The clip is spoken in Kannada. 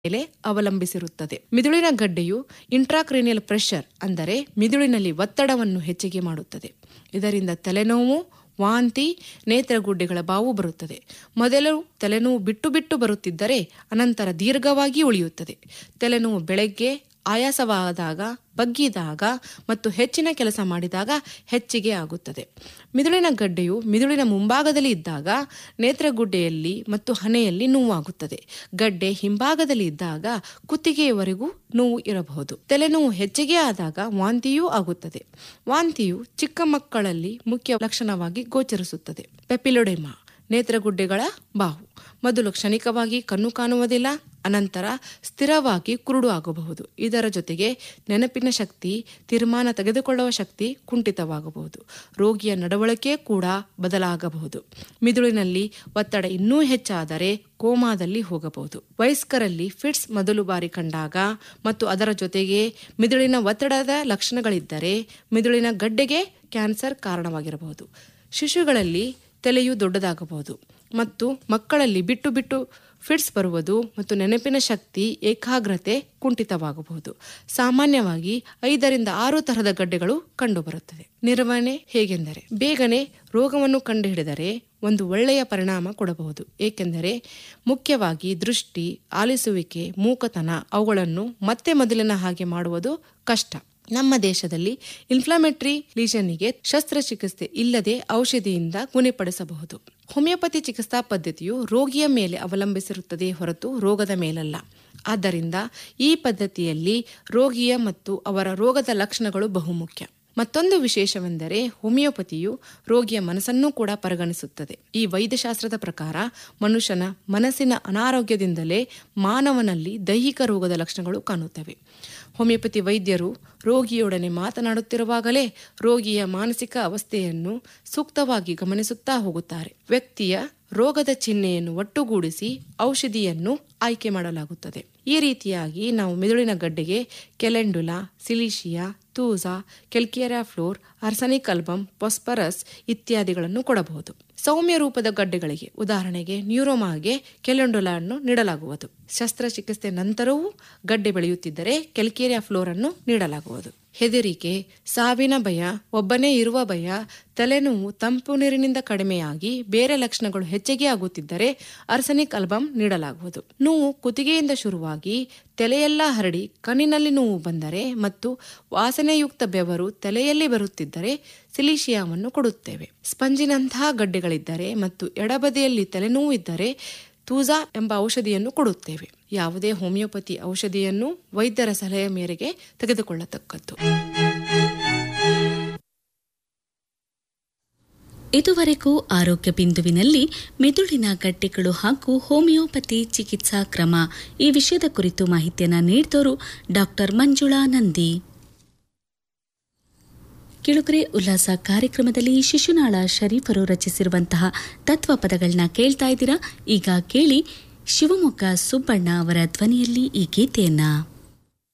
ಮೇಲೆ ಅವಲಂಬಿಸಿರುತ್ತದೆ ಮಿದುಳಿನ ಗಡ್ಡೆಯು ಇಂಟ್ರಾಕ್ರೇನಿಯಲ್ ಪ್ರೆಷರ್ ಅಂದರೆ ಮಿದುಳಿನಲ್ಲಿ ಒತ್ತಡವನ್ನು ಹೆಚ್ಚಿಗೆ ಮಾಡುತ್ತದೆ ಇದರಿಂದ ತಲೆನೋವು ವಾಂತಿ ನೇತ್ರಗುಡ್ಡೆಗಳ ಬಾವು ಬರುತ್ತದೆ ಮೊದಲು ತಲೆನೋವು ಬಿಟ್ಟು ಬಿಟ್ಟು ಬರುತ್ತಿದ್ದರೆ ಅನಂತರ ದೀರ್ಘವಾಗಿ ಉಳಿಯುತ್ತದೆ ತಲೆನೋವು ಬೆಳಗ್ಗೆ ಆಯಾಸವಾದಾಗ ಬಗ್ಗಿದಾಗ ಮತ್ತು ಹೆಚ್ಚಿನ ಕೆಲಸ ಮಾಡಿದಾಗ ಹೆಚ್ಚಿಗೆ ಆಗುತ್ತದೆ ಮಿದುಳಿನ ಗಡ್ಡೆಯು ಮಿದುಳಿನ ಮುಂಭಾಗದಲ್ಲಿ ಇದ್ದಾಗ ನೇತ್ರಗುಡ್ಡೆಯಲ್ಲಿ ಮತ್ತು ಹನೆಯಲ್ಲಿ ನೋವಾಗುತ್ತದೆ ಗಡ್ಡೆ ಹಿಂಭಾಗದಲ್ಲಿ ಇದ್ದಾಗ ಕುತ್ತಿಗೆಯವರೆಗೂ ನೋವು ಇರಬಹುದು ತಲೆನೋವು ಹೆಚ್ಚಿಗೆ ಆದಾಗ ವಾಂತಿಯೂ ಆಗುತ್ತದೆ ವಾಂತಿಯು ಚಿಕ್ಕ ಮಕ್ಕಳಲ್ಲಿ ಮುಖ್ಯ ಲಕ್ಷಣವಾಗಿ ಗೋಚರಿಸುತ್ತದೆ ಪೆಪಿಲೊಡೆಮಾ ನೇತ್ರಗುಡ್ಡೆಗಳ ಬಾವು ಮೊದಲು ಕ್ಷಣಿಕವಾಗಿ ಕಣ್ಣು ಕಾಣುವುದಿಲ್ಲ ಅನಂತರ ಸ್ಥಿರವಾಗಿ ಕುರುಡು ಆಗಬಹುದು ಇದರ ಜೊತೆಗೆ ನೆನಪಿನ ಶಕ್ತಿ ತೀರ್ಮಾನ ತೆಗೆದುಕೊಳ್ಳುವ ಶಕ್ತಿ ಕುಂಠಿತವಾಗಬಹುದು ರೋಗಿಯ ನಡವಳಿಕೆ ಕೂಡ ಬದಲಾಗಬಹುದು ಮಿದುಳಿನಲ್ಲಿ ಒತ್ತಡ ಇನ್ನೂ ಹೆಚ್ಚಾದರೆ ಕೋಮಾದಲ್ಲಿ ಹೋಗಬಹುದು ವಯಸ್ಕರಲ್ಲಿ ಫಿಟ್ಸ್ ಮೊದಲು ಬಾರಿ ಕಂಡಾಗ ಮತ್ತು ಅದರ ಜೊತೆಗೆ ಮಿದುಳಿನ ಒತ್ತಡದ ಲಕ್ಷಣಗಳಿದ್ದರೆ ಮಿದುಳಿನ ಗಡ್ಡೆಗೆ ಕ್ಯಾನ್ಸರ್ ಕಾರಣವಾಗಿರಬಹುದು ಶಿಶುಗಳಲ್ಲಿ ತಲೆಯು ದೊಡ್ಡದಾಗಬಹುದು ಮತ್ತು ಮಕ್ಕಳಲ್ಲಿ ಬಿಟ್ಟು ಬಿಟ್ಟು ಫಿಟ್ಸ್ ಬರುವುದು ಮತ್ತು ನೆನಪಿನ ಶಕ್ತಿ ಏಕಾಗ್ರತೆ ಕುಂಠಿತವಾಗಬಹುದು ಸಾಮಾನ್ಯವಾಗಿ ಐದರಿಂದ ಆರು ತರಹದ ಗಡ್ಡೆಗಳು ಕಂಡುಬರುತ್ತದೆ ನಿರ್ವಹಣೆ ಹೇಗೆಂದರೆ ಬೇಗನೆ ರೋಗವನ್ನು ಕಂಡುಹಿಡಿದರೆ ಒಂದು ಒಳ್ಳೆಯ ಪರಿಣಾಮ ಕೊಡಬಹುದು ಏಕೆಂದರೆ ಮುಖ್ಯವಾಗಿ ದೃಷ್ಟಿ ಆಲಿಸುವಿಕೆ ಮೂಕತನ ಅವುಗಳನ್ನು ಮತ್ತೆ ಮೊದಲಿನ ಹಾಗೆ ಮಾಡುವುದು ಕಷ್ಟ ನಮ್ಮ ದೇಶದಲ್ಲಿ ಇನ್ಫ್ಲಮೇಟರಿ ಲೀಷನ್ನಿಗೆ ಶಸ್ತ್ರಚಿಕಿತ್ಸೆ ಇಲ್ಲದೆ ಔಷಧಿಯಿಂದ ಗುಣಪಡಿಸಬಹುದು ಹೋಮಿಯೋಪತಿ ಚಿಕಿತ್ಸಾ ಪದ್ಧತಿಯು ರೋಗಿಯ ಮೇಲೆ ಅವಲಂಬಿಸಿರುತ್ತದೆ ಹೊರತು ರೋಗದ ಮೇಲಲ್ಲ ಆದ್ದರಿಂದ ಈ ಪದ್ಧತಿಯಲ್ಲಿ ರೋಗಿಯ ಮತ್ತು ಅವರ ರೋಗದ ಲಕ್ಷಣಗಳು ಬಹುಮುಖ್ಯ ಮತ್ತೊಂದು ವಿಶೇಷವೆಂದರೆ ಹೋಮಿಯೋಪತಿಯು ರೋಗಿಯ ಮನಸ್ಸನ್ನೂ ಕೂಡ ಪರಿಗಣಿಸುತ್ತದೆ ಈ ವೈದ್ಯಶಾಸ್ತ್ರದ ಪ್ರಕಾರ ಮನುಷ್ಯನ ಮನಸ್ಸಿನ ಅನಾರೋಗ್ಯದಿಂದಲೇ ಮಾನವನಲ್ಲಿ ದೈಹಿಕ ರೋಗದ ಲಕ್ಷಣಗಳು ಕಾಣುತ್ತವೆ ಹೋಮಿಯೋಪತಿ ವೈದ್ಯರು ರೋಗಿಯೊಡನೆ ಮಾತನಾಡುತ್ತಿರುವಾಗಲೇ ರೋಗಿಯ ಮಾನಸಿಕ ಅವಸ್ಥೆಯನ್ನು ಸೂಕ್ತವಾಗಿ ಗಮನಿಸುತ್ತಾ ಹೋಗುತ್ತಾರೆ ವ್ಯಕ್ತಿಯ ರೋಗದ ಚಿಹ್ನೆಯನ್ನು ಒಟ್ಟುಗೂಡಿಸಿ ಔಷಧಿಯನ್ನು ಆಯ್ಕೆ ಮಾಡಲಾಗುತ್ತದೆ ಈ ರೀತಿಯಾಗಿ ನಾವು ಮಿದುಳಿನ ಗಡ್ಡೆಗೆ calendula silicea thuja calcarea fluor arsenic album phosphorus ಇತ್ಯಾದಿಗಳನ್ನು ಕೊಡಬಹುದು ಸೌಮ್ಯ ರೂಪದ ಗಡ್ಡೆಗಳಿಗೆ ಉದಾಹರಣೆಗೆ ನ್ಯೂರೋಮಾಗೆ ಕೆಲೆಂಡುಲಾ ಅನ್ನು ನೀಡಲಾಗುವುದು ಶಸ್ತ್ರಚಿಕಿತ್ಸೆ ನಂತರವೂ ಗಡ್ಡೆ ಬೆಳೆಯುತ್ತಿದ್ದರೆ ಕೆಲ್ಕೇರಿಯಾ ಫ್ಲೋರ್ ಅನ್ನು ನೀಡಲಾಗುವುದು ಹೆದರಿಕೆ ಸಾವಿನ ಭಯ ಒಬ್ಬನೇ ಇರುವ ಭಯ ತಲೆನೋವು ತಂಪು ನೀರಿನಿಂದ ಕಡಿಮೆಯಾಗಿ ಬೇರೆ ಲಕ್ಷಣಗಳು ಹೆಚ್ಚಿಗೆ ಆಗುತ್ತಿದ್ದರೆ ಅರ್ಸನಿಕ್ ಅಲ್ಬಮ್ ನೀಡಲಾಗುವುದು ನೋವು ಕುತ್ತಿಗೆಯಿಂದ ಶುರುವಾಗಿ ತಲೆಯೆಲ್ಲ ಹರಡಿ ಕಣ್ಣಿನಲ್ಲಿ ನೋವು ಬಂದರೆ ಮತ್ತು ವಾಸನೆಯುಕ್ತ ಬೆವರು ತಲೆಯಲ್ಲಿ ಬರುತ್ತಿದ್ದರೆ ಸಿಲಿಶಿಯಾವನ್ನು ಕೊಡುತ್ತೇವೆ ಸ್ಪಂಜಿನಂತಹ ಗಡ್ಡೆಗಳಿದ್ದರೆ ಮತ್ತು ಎಡಬದಿಯಲ್ಲಿ ತಲೆನೋವು ಇದ್ದರೆ ತೂಜಾ ಎಂಬ ಔಷಧಿಯನ್ನು ಕೊಡುತ್ತೇವೆ ಯಾವುದೇ ಹೋಮಿಯೋಪತಿ ಔಷಧಿಯನ್ನು ವೈದ್ಯರ ಸಲಹೆಯ ಮೇರೆಗೆ ತೆಗೆದುಕೊಳ್ಳತಕ್ಕದ್ದು ಇದುವರೆಗೂ ಆರೋಗ್ಯ ಬಿಂದುವಿನಲ್ಲಿ ಮೆದುಳಿನ ಗಡ್ಡೆಗಳು ಹಾಗೂ ಹೋಮಿಯೋಪತಿ ಚಿಕಿತ್ಸಾ ಕ್ರಮ ಈ ವಿಷಯದ ಕುರಿತು ಮಾಹಿತಿಯನ್ನು ನೀಡಿದವರು ಡಾಕ್ಟರ್ ಮಂಜುಳಾ ನಂದಿ ಕಿಳುಗರೆ ಉಲ್ಲಾಸ ಕಾರ್ಯಕ್ರಮದಲ್ಲಿ ಶಿಶುನಾಳ ಶರೀಫರು ರಚಿಸಿರುವಂತಹ ತತ್ವ ಪದಗಳನ್ನ ಕೇಳ್ತಾ ಇದ್ದೀರಾ ಈಗ ಕೇಳಿ ಶಿವಮೊಗ್ಗ ಸುಬ್ಬಣ್ಣ ಅವರ ಧ್ವನಿಯಲ್ಲಿ ಈ ಗೀತೆಯನ್ನ